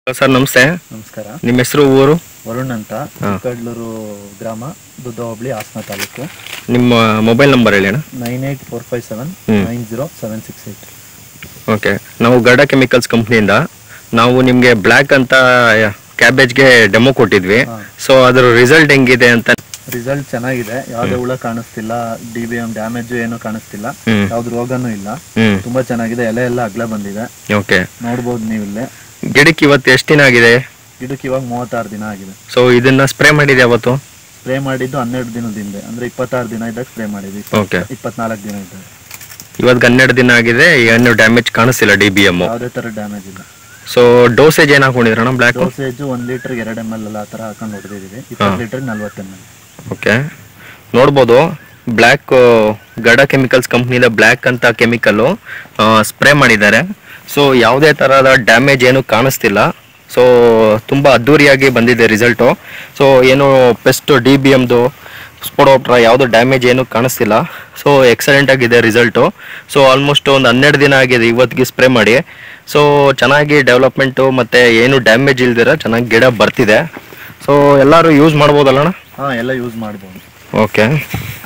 Sir ನಮಸ್ತೆ ನಮಸ್ಕಾರ ನಿಮ್ಮ ಹೆಸರು ಊರು ವರುಣ್ ಅಂತ ಕಡ್ಲೂರು ಗ್ರಾಮ ದುದ್ದ ಹೋಬಳಿ ಹಾಸನ ತಾಲೂಕು ನಿಮ್ಮ ಮೊಬೈಲ್ ನಂಬರ್ ಹೇಳಿ ಅಣ್ಣ nine eight four five seven hmm. Nine zero seven six eight okay ನಾವು ಗರ್ಡ ಕೆಮಿಕಲ್ಸ್ ಕಂಪ್ನಿಯಿಂದ ನಾವು ನಿಮಗೆ ಬ್ಲ್ಯಾಕ್ ಅಂತ ಕ್ಯಾಬೇಜ್ಗೆ ಡೆಮೋ ಕೊಟ್ಟಿದ್ವಿ ಹಾ. ಸೊ ಅದರ ರಿಸಲ್ಟ್ ಹೆಂಗಿದೆ ಅಂತ ರಿಸಲ್ಟ್ ಚೆನ್ನಾಗಿದೆ ಯಾವುದೇ ಹುಳ ಕಾಣಿಸ್ತಿಲ್ಲ ಡಿ ಬಿ ಎಂ ಡ್ಯಾಮೇಜ್ ಏನು ಕಾಣಿಸ್ತಿಲ್ಲ ಹ್ಮ್ ಯಾವ್ದು ರೋಗನೂ ಇಲ್ಲ ಹ್ಮ್ ತುಂಬಾ ಚೆನ್ನಾಗಿದೆ ಎಲೆ ಎಲ್ಲ ಅಗ್ಲ ಬಂದಿದೆ ಓಕೆ ನೋಡ್ಬೋದು ನೀವು ಇಲ್ಲೇ ಗಿಡಕ್ಕೆ ಇವತ್ತು ಎಷ್ಟು ದಿನ ಆಗಿದೆ ಗಿಡಕ್ಕೆ ಇವಾಗ ಮೂವತ್ತಾರು ದಿನ ಆಗಿದೆ ಸೊ ಇದನ್ನ ಸ್ಪ್ರೇ ಮಾಡಿದೆ ಅವತ್ತು ಸ್ಪ್ರೇ ಮಾಡಿದ್ದು ಹನ್ನೆರಡು ದಿನದ ಹಿಂದೆ ಅಂದ್ರೆ ಇಪ್ಪತ್ತಾರು ದಿನ ಇದ್ದಾಗ ಸ್ಪ್ರೇ ಮಾಡಿದ್ವಿ ಓಕೆ ಇಪ್ಪತ್ನಾಲ್ಕು ದಿನ ಇದ್ದಾಗ ಇವತ್ತು ಹನ್ನೆರಡು ದಿನ ಆಗಿದೆ ಏನು ಡ್ಯಾಮೇಜ್ ಕಾಣಿಸ್ತಿಲ್ಲ ಡಿ ಬಿ ಎಮ್ ಯಾವುದೇ ತರ ಡ್ಯಾಮೇಜ್ ಇಲ್ಲ ಸೊ ಡೋಸೇಜ್ ಏನು ಹಾಕೊಂಡಿದ್ರಣ್ಣ ಬ್ಲ್ಯಾಕ್ ಡೋಸೇಜ್ ಒಂದ್ ಲೀಟರ್ ಎರಡು ಎಮ್ ಎಲ್ ಎಲ್ಲ ಆ ತರ ಹಾಕೊಂಡು ಹೊಡೆದಿದ್ದೀವಿ ಇಪ್ಪತ್ತು ಲೀಟರ್ ನಲ್ವತ್ತು ಎಮ್ ಎಲ್ ಓಕೆ ನೋಡ್ಬೋದು ಬ್ಲ್ಯಾಕ್ ಗಡ ಕೆಮಿಕಲ್ಸ್ ಕಂಪ್ನಿದ ಬ್ಲ್ಯಾಕ್ ಅಂತ ಕೆಮಿಕಲ್ಲು ಸ್ಪ್ರೇ ಮಾಡಿದ್ದಾರೆ ಸೊ ಯಾವುದೇ ಥರದ ಡ್ಯಾಮೇಜ್ ಏನು ಕಾಣಿಸ್ತಿಲ್ಲ ಸೊ ತುಂಬ ಅದ್ದೂರಿಯಾಗಿ ಬಂದಿದೆ ರಿಸಲ್ಟು ಸೊ ಏನು ಪೆಸ್ಟ್ ಡಿ ಬಿ ಎಮ್ದು ಸ್ಪೋಡೋಪ್ಟ್ರ ಯಾವುದು ಡ್ಯಾಮೇಜ್ ಏನು ಕಾಣಿಸ್ತಿಲ್ಲ ಸೊ ಎಕ್ಸಲೆಂಟ್ ಆಗಿದೆ ರಿಸಲ್ಟು ಸೊ ಆಲ್ಮೋಸ್ಟ್ ಒಂದು ಹನ್ನೆರಡು ದಿನ ಆಗಿದೆ ಇವತ್ತಿಗೆ ಸ್ಪ್ರೇ ಮಾಡಿ ಸೊ ಚೆನ್ನಾಗಿ ಡೆವಲಪ್ಮೆಂಟು ಮತ್ತು ಏನು ಡ್ಯಾಮೇಜ್ ಇಲ್ದಿರ ಚೆನ್ನಾಗಿ ಗಿಡ ಬರ್ತಿದೆ ಸೊ ಎಲ್ಲರೂ ಯೂಸ್ ಮಾಡ್ಬೋದಲ್ಲಣ್ಣ ಹಾ ಎಲ್ಲ ಯೂಸ್ ಮಾಡ್ಬೋದು ಓಕೆ